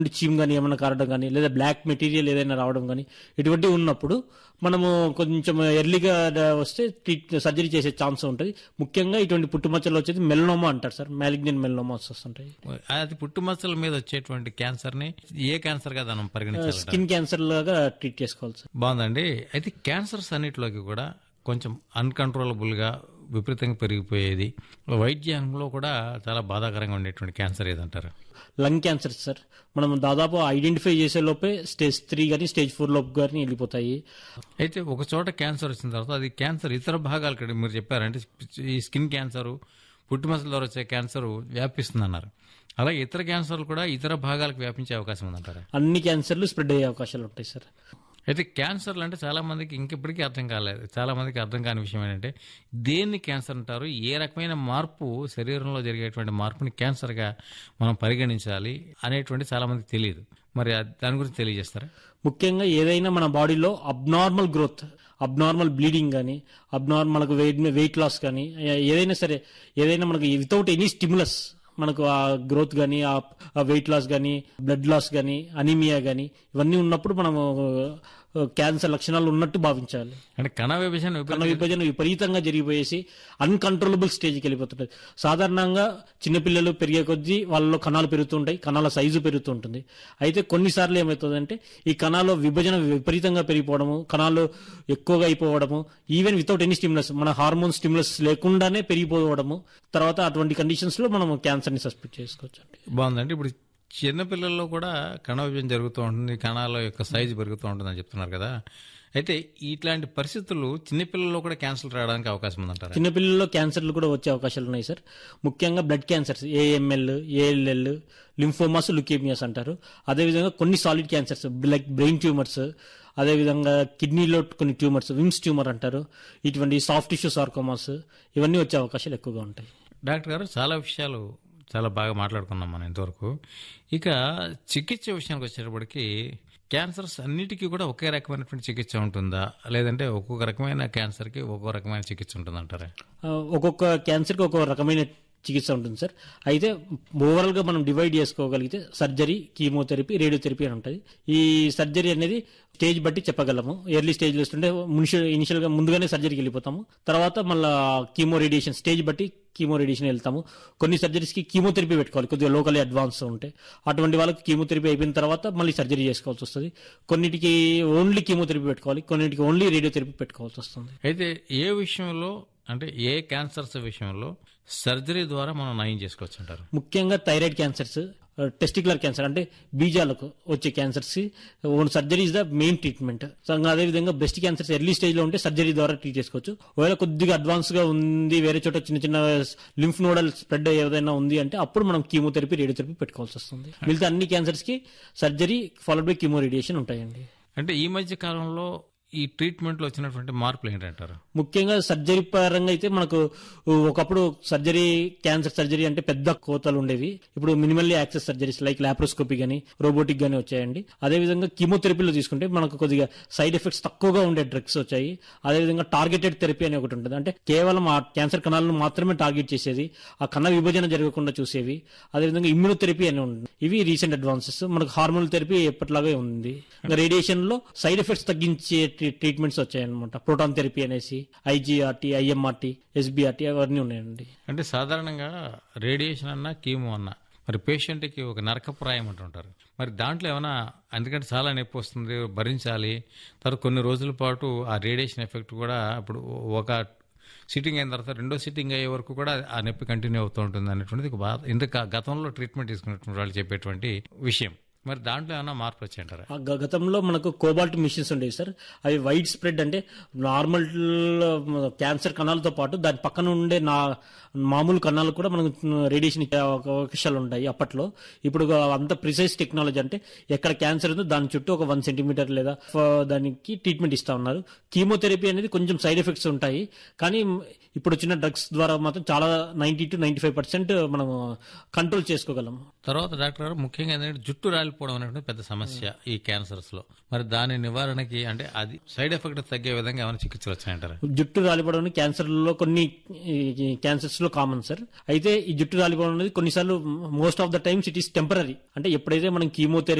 చీమ్ కానీ ఏమైనా కారడం కానీ లేదా బ్లాక్ మెటీరియల్ ఏదైనా రావడం కానీ ఇటువంటివి ఉన్నప్పుడు మనము కొంచెం ఎర్లీగా వస్తే ట్రీట్ సర్జరీ చేసే ఛాన్స్ ఉంటుంది ముఖ్యంగా ఇటువంటి పుట్టుమచ్చలు వచ్చేది మెలనోమా అంటారు సార్ మ్యాలిగ్నెంట్ మెలనోమా వస్తుంటాయి అది పుట్టుమచ్చల మీద వచ్చేటువంటి క్యాన్సర్ ని ఏ క్యాన్సర్ గా మనం పరిగణించాలి స్కిన్ క్యాన్సర్ లాగా ట్రీట్ చేసుకోవాలి సార్ బాగుందండి అయితే క్యాన్సర్స్ అన్నిటిలోకి కూడా కొంచెం అన్కంట్రోలబుల్ గా విపరీతంగా పెరిగిపోయేది వైద్యంలో కూడా చాలా బాధాకరంగా ఉండేటువంటి క్యాన్సర్ ఏదంటారు లంగ్ క్యాన్సర్ సార్ మనం దాదాపు ఐడెంటిఫై చేసే లోపే స్టేజ్ త్రీ కానీ స్టేజ్ ఫోర్ లోపు కానీ వెళ్ళిపోతాయి అయితే ఒక చోట క్యాన్సర్ వచ్చిన తర్వాత అది క్యాన్సర్ ఇతర భాగాలకి మీరు చెప్పారంటే ఈ స్కిన్ క్యాన్సర్ పుట్టుమచ్చల ద్వారా వచ్చే క్యాన్సర్ వ్యాపిస్తుంది అన్నారు అలాగే ఇతర క్యాన్సర్లు కూడా ఇతర భాగాలకు వ్యాపించే అవకాశం ఉందంటారా అన్ని క్యాన్సర్లు స్ప్రెడ్ అయ్యే అవకాశాలు ఉంటాయి సార్ అయితే క్యాన్సర్లు అంటే చాలా మందికి ఇంకెప్పటికీ అర్థం కాలేదు చాలా మందికి అర్థం కాని విషయం ఏంటంటే దేన్ని క్యాన్సర్ అంటారు ఏ రకమైన మార్పు శరీరంలో జరిగేటువంటి మార్పుని క్యాన్సర్గా మనం పరిగణించాలి అనేటువంటి చాలా మందికి తెలియదు మరి ఆ- దాని గురించి తెలియజేస్తారా ముఖ్యంగా ఏదైనా మన బాడీలో అబ్నార్మల్ గ్రోత్ అబ్నార్మల్ బ్లీడింగ్ కానీ అబ్నార్మల్ మనకు వెయిట్ వెయిట్ లాస్ కానీ ఏదైనా సరే ఏదైనా మనకు వితౌట్ ఎనీ స్టిమ్యులస్ మనకు ఆ గ్రోత్ కానీ ఆ వెయిట్ లాస్ కానీ బ్లడ్ లాస్ కానీ అనీమియా కానీ ఇవన్నీ ఉన్నప్పుడు మనము క్యాన్సర్ లక్షణాలు ఉన్నట్టు భావించాలి అంటే కణ విభజన కణ విపరీతంగా విభజన విపరీతంగా జరిగిపోయేసి అన్కంట్రోలబుల్ స్టేజ్కి వెళ్ళిపోతుంటాయి సాధారణంగా చిన్నపిల్లలు పెరిగే కొద్దీ వాళ్ళలో కణాలు పెరుగుతుంటాయి కణాల సైజు పెరుగుతుంటుంది అయితే కొన్నిసార్లు ఏమవుతుందంటే ఈ కణాల విభజన విపరీతంగా పెరిగిపోవడము కణాలు ఎక్కువగా అయిపోవడము ఈవెన్ వితౌట్ ఎనీ స్టిమ్యులస్ మన హార్మోన్ స్టిమ్యులస్ లేకుండానే పెరిగిపోవడము తర్వాత అటువంటి కండిషన్స్ లో మనం క్యాన్సర్ ని సస్పెక్ట్ చేసుకోవచ్చు అండి బాగుందండి ఇప్పుడు చిన్న పిల్లల్లో కూడా కణ విభజన జరుగుతూ ఉంటుంది కణాల యొక్క సైజు పెరుగుతూ ఉంటుంది అని చెప్తున్నారు కదా అయితే ఇట్లాంటి పరిస్థితులు చిన్నపిల్లల్లో కూడా క్యాన్సర్ రావడానికి అవకాశం ఉందంటారా చిన్నపిల్లల్లో క్యాన్సర్లు కూడా వచ్చే అవకాశాలు ఉన్నాయి సార్ ముఖ్యంగా blood cancers AML ALL lymphomas leukaemias అంటారు అదేవిధంగా కొన్ని solid cancers like brain tumours అదేవిధంగా కిడ్నీలో కొన్ని ట్యూమర్స్ విమ్స్ ట్యూమర్ అంటారు ఇటువంటి సాఫ్ట్ టిష్యూ సార్కోమాస్ ఇవన్నీ వచ్చే అవకాశాలు ఎక్కువగా ఉంటాయి డాక్టర్ గారు చాలా విషయాలు చాలా బాగా మాట్లాడుకున్నాం మనం ఇంతవరకు ఇక చికిత్స విషయానికి వచ్చేటప్పటికి క్యాన్సర్స్ అన్నిటికీ కూడా ఒకే రకమైనటువంటి చికిత్స ఉంటుందా లేదంటే ఒక్కొక్క రకమైన క్యాన్సర్కి ఒక్కో రకమైన చికిత్స ఉంటుందంటారా ఆ, ఒక్కొక్క క్యాన్సర్కి ఒక్కొక్క రకమైన చికిత్స ఉంటుంది సార్ అయితే ఓవరాల్ గా మనం డివైడ్ చేసుకోగలిగితే సర్జరీ కీమోథెరపీ రేడియోథెరపీ అని ఉంటుంది ఈ సర్జరీ అనేది స్టేజ్ బట్టి చెప్పగలము ఎర్లీ స్టేజ్ లో వస్తుంటే ఇనిషియల్ గా ముందుగానే సర్జరీకి వెళ్ళిపోతాము తర్వాత మళ్ళీ కీమో రేడియేషన్ స్టేజ్ బట్టి కీమో రేడియేషన్ వెళ్తాము కొన్ని సర్జరీస్ కి కీమోథెరపీ పెట్టుకోవాలి కొద్దిగా లోకల్ అడ్వాన్స్ ఉంటే అటువంటి వాళ్ళకి కీమోథెరపీ అయిపోయిన తర్వాత మళ్ళీ సర్జరీ చేసుకోవాల్సి వస్తుంది కొన్నిటికి ఓన్లీ కీమోథెరపీ పెట్టుకోవాలి కొన్నిటికి ఓన్లీ రేడియోథెరపీ పెట్టుకోవాల్సి వస్తుంది అయితే ఏ విషయంలో అంటే ఏ క్యాన్సర్స్ విషయంలో సర్జరీ ద్వారా మనం నయం చేసుకోవచ్చు అంటారు ముఖ్యంగా థైరాయిడ్ క్యాన్సర్స్ టెస్టికులర్ క్యాన్సర్ అంటే బీజాలకు వచ్చే cancers own surgery is the main treatment so ఇంకా అదే విధంగా బ్రెస్ట్ క్యాన్సర్స్ ఎర్లీ స్టేజ్ లో ఉంటే సర్జరీ ద్వారా ట్రీట్ చేసుకోవచ్చు ఒకవేళ కొద్దిగా అడ్వాన్స్ గా ఉంది వేరే చోట చిన్న చిన్న లింఫ్ నోడల్ స్ప్రెడ్ ఏదైనా ఉంది అంటే అప్పుడు మనం కీమోథెరపీ రేడియోథెరపీ పెట్టుకోవాల్సి వస్తుంది మిగతా అన్ని క్యాన్సర్స్ కి surgery followed by chemo radiation ఉంటాయండి అంటే ఈ మధ్య కాలంలో ఈ ట్రీట్మెంట్లో వచ్చినటువంటి మార్పులు ఏంటంటారు ముఖ్యంగా సర్జరీ పరంగా అయితే మనకు ఒకప్పుడు సర్జరీ క్యాన్సర్ సర్జరీ అంటే పెద్ద కోతలు ఉండేవి ఇప్పుడు minimally access surgeries like laparoscopy గానీ రోబోటిక్ గానీ వచ్చాయండి అదేవిధంగా కీమోథెరపీలో తీసుకుంటే మనకు కొద్దిగా సైడ్ ఎఫెక్ట్స్ తక్కువగా ఉండే డ్రగ్స్ వచ్చాయి అదేవిధంగా టార్గెటెడ్ థెరపీ అని ఒకటి ఉంటుంది అంటే కేవలం ఆ క్యాన్సర్ కణాలను మాత్రమే టార్గెట్ చేసేది ఆ కణ విభజన జరగకుండా చూసేవి అదేవిధంగా ఇమ్యూనోథెరపీ అని ఉంటుంది ఇవి రీసెంట్ అడ్వాన్సెస్ మనకు హార్మోన్ థెరపీ ఎప్పటిలాగే ఉంది ఇంకా రేడియేషన్ లో సైడ్ ఎఫెక్ట్స్ తగ్గించే ట్రీ- ట్రీట్మెంట్స్ వచ్చాయన్నమాట ప్రోటాన్ థెరపీ అనేసి ఐజీఆర్టీ ఐఎంఆర్టీ ఎస్బీఆర్టీ అవన్నీ ఉన్నాయండి అంటే సాధారణంగా రేడియేషన్ అన్నా కీమో అన్నా మరి పేషెంట్కి ఒక నరకప్రాయం అంటుంటారు మరి దాంట్లో ఏమైనా ఎందుకంటే చాలా నొప్పి వస్తుంది భరించాలి తర్వాత కొన్ని రోజుల పాటు ఆ రేడియేషన్ ఎఫెక్ట్ కూడా ఇప్పుడు ఒక సిట్టింగ్ అయిన తర్వాత రెండో సిట్టింగ్ అయ్యే వరకు కూడా ఆ నొప్పి కంటిన్యూ అవుతూ ఉంటుంది అనేటువంటిది ఒక బాధ ఇంత గతంలో ట్రీట్మెంట్ తీసుకున్నటువంటి వాళ్ళు చెప్పేటువంటి విషయం మరి దాంట్లో ఏమైనా మార్పు వచ్చాయంటారా ఆ గ- గతంలో మనకు కోబాల్ట్ మిషన్స్ ఉండేవి సార్ అవి వైడ్ స్ప్రెడ్ అంటే నార్మల్ క్యాన్సర్ కణాలతో పాటు దాని పక్కన ఉండే నా మామూలు కణాలు కూడా మనకు రేడియేషన్ ఇచ్చే అవక- అవకాశాలు ఉంటాయి అప్పట్లో ఇప్పుడు అంత ప్రిసైజ్ టెక్నాలజీ అంటే ఎక్కడ క్యాన్సర్ ఉందో దాని చుట్టూ ఒక వన్ సెంటీమీటర్ లేదా ఫ- దానికి ట్రీట్మెంట్ ఇస్తా ఉన్నారు కీమోథెరపీ అనేది కొంచెం సైడ్ ఎఫెక్ట్స్ ఉంటాయి కానీ ఇప్పుడు వచ్చిన డ్రగ్స్ ద్వారా మాత్రం చాలా ninety two ninety five percent మనం కంట్రోల్ చేసుకోగలం తర్వాత డాక్టర్ గారు ముఖ్యంగా ఏంటంటే జుట్టు రాలిపోవడం రాలిపోవడం అనేటువంటి పెద్ద సమస్య ఈ క్యాన్సర్స్ లో మరి దాని నివారణకి అంటే అది సైడ్ ఎఫెక్ట్ తగ్గే విధంగా ఏమైనా చికిత్సలు వచ్చాయంటారా జుట్టు రాలిపోవడం క్యాన్సర్ లో కొన్ని క్యాన్సర్స్ లో కామన్ సార్ అయితే ఈ జుట్టు రాలిపోవడం అనేది కొన్నిసార్లు most of the times it is temporary అంటే ఎప్పుడైతే మనం కీమోథెరపీ